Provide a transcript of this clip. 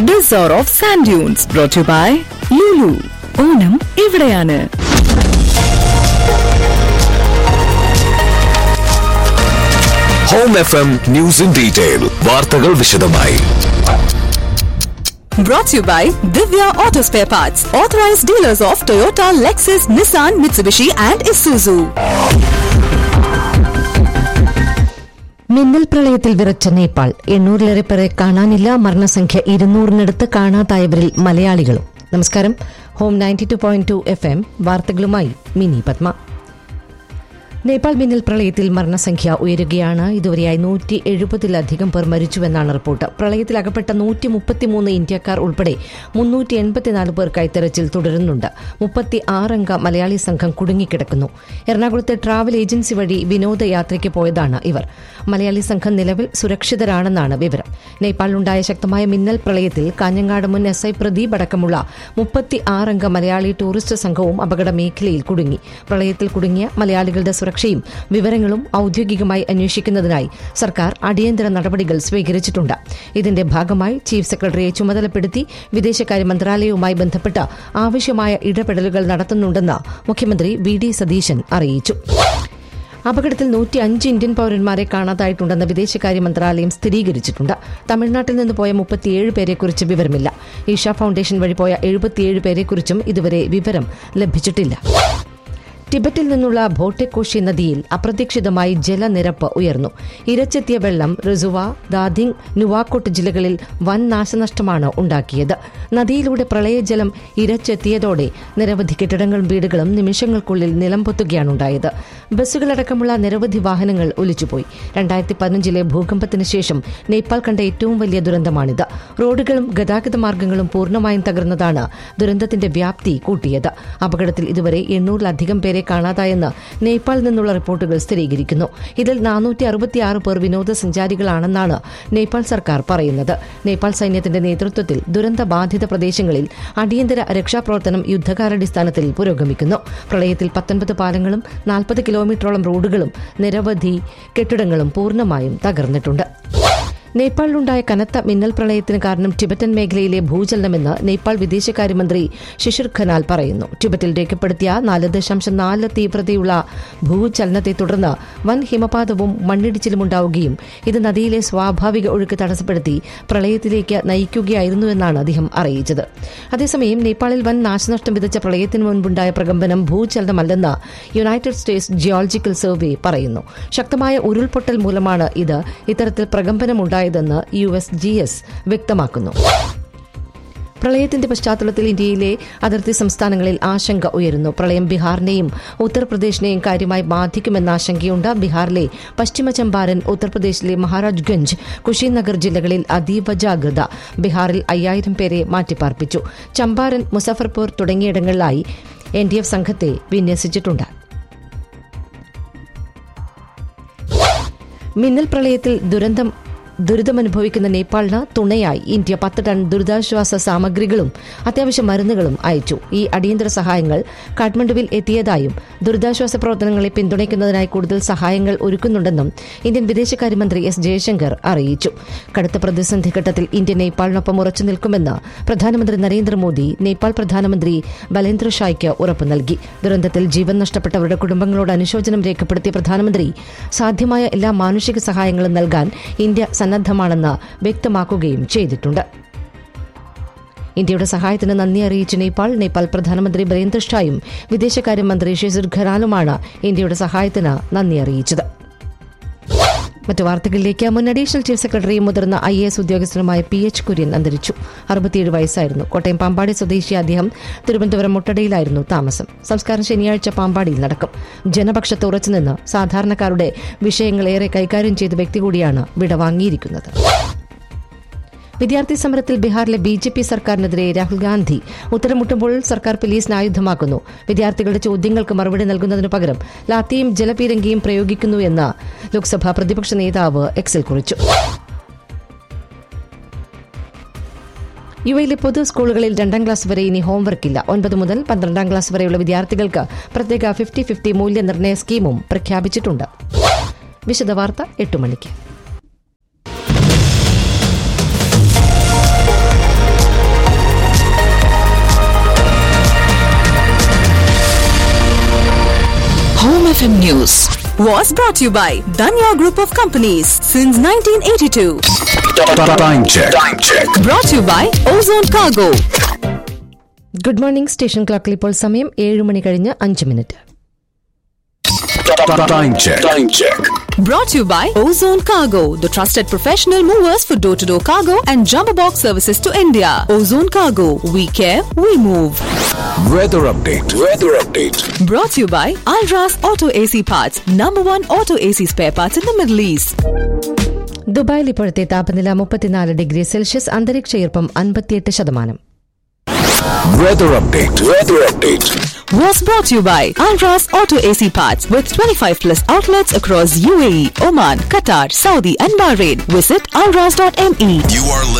Bazaar of Sand Dunes brought to you by Lulu. Onam ഇവിടെയാണ് home F M news in detail വാർത്തകൾ വിശദമായി Brought to you by Divya Auto Spare Parts, authorized dealers of Toyota, Lexus, Nissan, Mitsubishi, and Isuzu. മിന്നൽ പ്രളയത്തിൽ വിറച്ച നേപ്പാൾ എണ്ണൂറിലേറെ പേരെ കാണാനില്ല മരണസംഖ്യ ഇരുന്നൂറിനടുത്ത് കാണാതായവരിൽ മലയാളികളും നമസ്കാരം home ninety two point two F M വാർത്തകളുമായി മിനി പത്മ നേപ്പാൾ മിന്നൽ പ്രളയത്തിൽ മരണസംഖ്യ ഉയരുകയാണ് ഇതുവരെയായി നൂറ്റി എഴുപതിലധികം പേർ മരിച്ചുവെന്നാണ് റിപ്പോർട്ട് പ്രളയത്തിൽ അകപ്പെട്ട നൂറ്റി മുപ്പത്തിമൂന്ന് ഇന്ത്യക്കാർ ഉൾപ്പെടെ മുന്നൂറ്റി എൺപത്തിനാല് പേർക്കായി തെരച്ചിൽ തുടരുന്നുണ്ട് മുപ്പത്തി ആറംഗ മലയാളി സംഘം കുടുങ്ങിക്കിടക്കുന്നു എറണാകുളത്തെ ട്രാവൽ ഏജൻസി വഴി വിനോദയാത്രയ്ക്ക് പോയതാണ് ഇവർ മലയാളി സംഘം നിലവിൽ സുരക്ഷിതരാണെന്നാണ് വിവരം നേപ്പാളിലുണ്ടായ ശക്തമായ മിന്നൽ പ്രളയത്തിൽ കാഞ്ഞങ്ങാട് മുൻ എസ് ഐ പ്രദീപ് അടക്കമുള്ള മുപ്പത്തി ആറംഗ മലയാളി ടൂറിസ്റ്റ് സംഘവും അപകട മേഖലയിൽ കുടുങ്ങി പ്രളയത്തിൽ കുടുങ്ങിയ മലയാളികളുടെ സുരക്ഷയും വിവരങ്ങളും ഔദ്യോഗികമായി അന്വേഷിക്കുന്നതിനായി സർക്കാർ അടിയന്തര നടപടികൾ സ്വീകരിച്ചിട്ടുണ്ട് ഇതിന്റെ ഭാഗമായി ചീഫ് സെക്രട്ടറിയെ ചുമതലപ്പെടുത്തി വിദേശകാര്യ മന്ത്രാലയവുമായി ബന്ധപ്പെട്ട് ആവശ്യമായ ഇടപെടലുകൾ നടത്തുന്നുണ്ടെന്ന് മുഖ്യമന്ത്രി വി ഡി സതീശൻ അറിയിച്ചു അപകടത്തിൽ നൂറ്റി അഞ്ച് ഇന്ത്യൻ പൌരന്മാരെ കാണാതായിട്ടുണ്ടെന്ന് വിദേശകാര്യ മന്ത്രാലയം സ്ഥിരീകരിച്ചിട്ടുണ്ട് തമിഴ്നാട്ടിൽ നിന്ന് പോയ മുപ്പത്തിയേഴ് പേരെക്കുറിച്ച് വിവരമില്ല ഈഷ ഫൌണ്ടേഷൻ വഴി പോയ എഴുപത്തിയേഴ് പേരെക്കുറിച്ചും ഇതുവരെ വിവരം ലഭിച്ചിട്ടില്ല ടിബറ്റിൽ നിന്നുള്ള ഭോട്ടെക്കോഷി നദിയിൽ അപ്രതീക്ഷിതമായി ജലനിരപ്പ് ഉയർന്നു ഇരച്ചെത്തിയ വെള്ളം റിസുവ ദാദിങ് നുവാക്കോട്ട് ജില്ലകളിൽ വൻ നാശനഷ്ടമാണ് ഉണ്ടാക്കിയത് നദിയിലൂടെ പ്രളയജലം ഇരച്ചെത്തിയതോടെ നിരവധി കെട്ടിടങ്ങളും വീടുകളും നിമിഷങ്ങൾക്കുള്ളിൽ നിലംപൊത്തുകയാണുണ്ടായത് ബസ്സുകളടക്കമുള്ള നിരവധി വാഹനങ്ങൾ ഒലിച്ചുപോയി രണ്ടായിരത്തി പതിനഞ്ചിലെ ഭൂകമ്പത്തിന് ശേഷം നേപ്പാൾ കണ്ട ഏറ്റവും വലിയ ദുരന്തമാണിത് റോഡുകളും ഗതാഗത മാർഗങ്ങളും പൂർണ്ണമായും തകർന്നതാണ് ദുരന്തത്തിന്റെ വ്യാപ്തി കൂട്ടിയത് അപകടത്തിൽ ഇതുവരെ എണ്ണൂറിലധികം പേരെ കാണാതായെന്ന് നേപ്പാളിൽ നിന്നുള്ള റിപ്പോർട്ടുകൾ സ്ഥിരീകരിക്കുന്നു ഇതിൽ നാനൂറ്റി അറുപത്തിയാറ് പേർ വിനോദസഞ്ചാരികളാണെന്നാണ് നേപ്പാൾ സർക്കാർ പറയുന്നത് നേപ്പാൾ സൈന്യത്തിന്റെ നേതൃത്വത്തിൽ ദുരന്ത ബാധിത പ്രദേശങ്ങളിൽ അടിയന്തര രക്ഷാപ്രവർത്തനം യുദ്ധകാലാടിസ്ഥാനത്തിൽ പുരോഗമിക്കുന്നു പ്രളയത്തിൽ പത്തൊൻപത് പാലങ്ങളും നാൽപ്പത് കിലോമീറ്ററോളം റോഡുകളും നിരവധി കെട്ടിടങ്ങളും പൂർണ്ണമായും തകർന്നിട്ടുണ്ട് നേപ്പാളിലുണ്ടായ കനത്ത മിന്നൽ പ്രളയത്തിന് കാരണം ടിബറ്റൻ മേഖലയിലെ ഭൂചലനമെന്ന് നേപ്പാൾ വിദേശകാര്യമന്ത്രി ശിശിർ ഖനാൽ പറയുന്നു ടിബറ്റിൽ രേഖപ്പെടുത്തിയ നാല് ദശാംശം നാല് തീവ്രതയുള്ള ഭൂചലനത്തെ തുടർന്ന് വൻ ഹിമപാതവും മണ്ണിടിച്ചിലും ഉണ്ടാവുകയും ഇത് നദിയിലെ സ്വാഭാവിക ഒഴുക്ക് തടസ്സപ്പെടുത്തി പ്രളയത്തിലേക്ക് നയിക്കുകയായിരുന്നുവെന്നാണ് അദ്ദേഹം അറിയിച്ചത് അതേസമയം നേപ്പാളിൽ വൻ നാശനഷ്ടം വിതച്ച പ്രളയത്തിന് മുൻപുണ്ടായ പ്രകമ്പനം ഭൂചലനമല്ലെന്ന് യുണൈറ്റഡ് സ്റ്റേറ്റ്സ് ജിയോളജിക്കൽ സർവേ പറയുന്നു ശക്തമായ ഉരുൾപൊട്ടൽ മൂലമാണ് ഇത് ഇത്തരത്തിൽ പ്രകമ്പനമുണ്ടായതെന്ന് യു എസ് ജി എസ് വ്യക്തമാക്കുന്നു പ്രളയത്തിന്റെ പശ്ചാത്തലത്തിൽ ഇന്ത്യയിലെ അതിർത്തി സംസ്ഥാനങ്ങളിൽ ആശങ്ക ഉയരുന്നു പ്രളയം ബീഹാറിനെയും ഉത്തർപ്രദേശിനെയും കാര്യമായി ബാധിക്കുമെന്ന ആശങ്കയുണ്ട് ബീഹാറിലെ പശ്ചിമ ചമ്പാരൻ ഉത്തർപ്രദേശിലെ മഹാരാജ്ഗഞ്ച് കുശിനഗർ ജില്ലകളിൽ അതീവ ജാഗ്രത ബീഹാറിൽ അയ്യായിരം പേരെ മാറ്റിപ്പാർപ്പിച്ചു ചമ്പാരൻ മുസഫർപൂർ തുടങ്ങിയിടങ്ങളിലായി എൻ ഡി എഫ് സംഘത്തെ വിന്യസിച്ചിട്ടുണ്ട് മിന്നൽ പ്രളയത്തിൽ ദുരന്തം ദുരിതമനുഭവിക്കുന്ന നേപ്പാളിന് തുണയായി ഇന്ത്യ പത്ത് ടൺ ദുരിതാശ്വാസ സാമഗ്രികളും അത്യാവശ്യ മരുന്നുകളും അയച്ചു ഈ അടിയന്തര സഹായങ്ങൾ കാഠ്മണ്ഡുവിൽ എത്തിയതായും ദുരിതാശ്വാസ പ്രവർത്തനങ്ങളെ പിന്തുണയ്ക്കുന്നതിനായി കൂടുതൽ സഹായങ്ങൾ ഒരുക്കുന്നുണ്ടെന്നും ഇന്ത്യൻ വിദേശകാര്യമന്ത്രി എസ് ജയശങ്കർ അറിയിച്ചു കടുത്ത പ്രതിസന്ധി ഘട്ടത്തിൽ ഇന്ത്യ നേപ്പാളിനൊപ്പം ഉറച്ചു നിൽക്കുമെന്ന് പ്രധാനമന്ത്രി നരേന്ദ്രമോദി നേപ്പാൾ പ്രധാനമന്ത്രി ബലേന്ദ്ര ഷായ്ക്ക് ഉറപ്പു നൽകി ദുരന്തത്തിൽ ജീവൻ നഷ്ടപ്പെട്ടവരുടെ കുടുംബങ്ങളോട് അനുശോചനം രേഖപ്പെടുത്തിയ പ്രധാനമന്ത്രി സാധ്യമായ എല്ലാ മാനുഷിക സഹായങ്ങളും നൽകാൻ ഇന്ത്യ സന്നദ്ധമാണെന്ന് വ്യക്തമാക്കുകയും ചെയ്തിട്ടുണ്ട് ഇന്ത്യയുടെ സഹായത്തിന് നന്ദി അറിയിച്ച നേപ്പാൾ നേപ്പാൾ പ്രധാനമന്ത്രി ബരേന്ദ്ര ഷായും വിദേശകാര്യമന്ത്രി ഷിസിർ ഖരാലുമാണ് ഇന്ത്യയുടെ സഹായത്തിന് നന്ദി അറിയിച്ചത് മറ്റു വാർത്തകളിലേക്ക് മുൻ അഡീഷണൽ ചീഫ് സെക്രട്ടറിയും മുതിർന്ന ഐ എസ് ഉദ്യോഗസ്ഥനുമായ പി എച്ച് കുര്യൻ അന്തരിച്ചു അറുപത്തിയേഴ് വയസ്സായിരുന്നു കോട്ടയം പാമ്പാടി സ്വദേശി അദ്ദേഹം തിരുവനന്തപുരം മുട്ടടയിലായിരുന്നു താമസം സംസ്കാരം ശനിയാഴ്ച പാമ്പാടിയിൽ നടക്കും ജനപക്ഷത്ത് ഉറച്ചുനിന്ന് സാധാരണക്കാരുടെ വിഷയങ്ങളേറെ കൈകാര്യം ചെയ്ത വ്യക്തി കൂടിയാണ് വിടവാങ്ങിയിരിക്കുന്നത് വിദ്യാർത്ഥി സമരത്തിൽ ബീഹാറിലെ ബി ജെ പി സർക്കാരിനെതിരെ രാഹുൽ ഗാന്ധി ഉത്തരമുട്ടുമ്പോൾ സർക്കാർ പോലീസിനെ ആയുധമാക്കുന്നു വിദ്യാർത്ഥികളുടെ ചോദ്യങ്ങൾക്ക് മറുപടി നൽകുന്നതിനു പകരം ലാത്തിയും ജലപീരങ്കിയും പ്രയോഗിക്കുന്നു എന്ന് ലോക്സഭാ പ്രതിപക്ഷ നേതാവ് എക്സിൽ കുറിച്ചു യു എയിലെ പൊതു സ്കൂളുകളിൽ രണ്ടാം ക്ലാസ് വരെ ഇനി ഹോംവർക്ക് ഇല്ല ഒൻപത് മുതൽ പന്ത്രണ്ടാം ക്ലാസ് വരെയുള്ള വിദ്യാർത്ഥികൾക്ക് പ്രത്യേക ഫിഫ്റ്റി ഫിഫ്റ്റി മൂല്യനിർണ്ണയ സ്കീമും പ്രഖ്യാപിച്ചിട്ടുണ്ട് വിശദവാർത്ത എട്ട് മണിക്ക് FM News. Was brought to you by Danya Group of Companies since 1982. Time check. Time check. Brought to you by Ozone Cargo. Good morning station ക്ലോക്കിൽ ഇപ്പോൾ സമയം ഏഴ് മണി കഴിഞ്ഞ് അഞ്ച് minute Time check. Time check. Brought to you by Ozone Cargo, the trusted professional movers for door to door cargo and jumbo box services to India. Ozone Cargo, we care, we move. Weather update. Weather update. Brought to you by Alras Auto AC Parts, number one auto AC spare parts in the Middle East. ദുബായിൽ ഇപ്പോഴത്തെ താപനില മുപ്പത്തിനാല് degree Celsius അന്തരീക്ഷ ഈർപ്പം അൻപത്തിയെട്ട് ശതമാനം Weather update. Weather update. Was brought to you by Alras Auto AC Parts with 25 plus outlets across UAE, Oman, Qatar, Saudi, and Bahrain. Visit alras.me. You are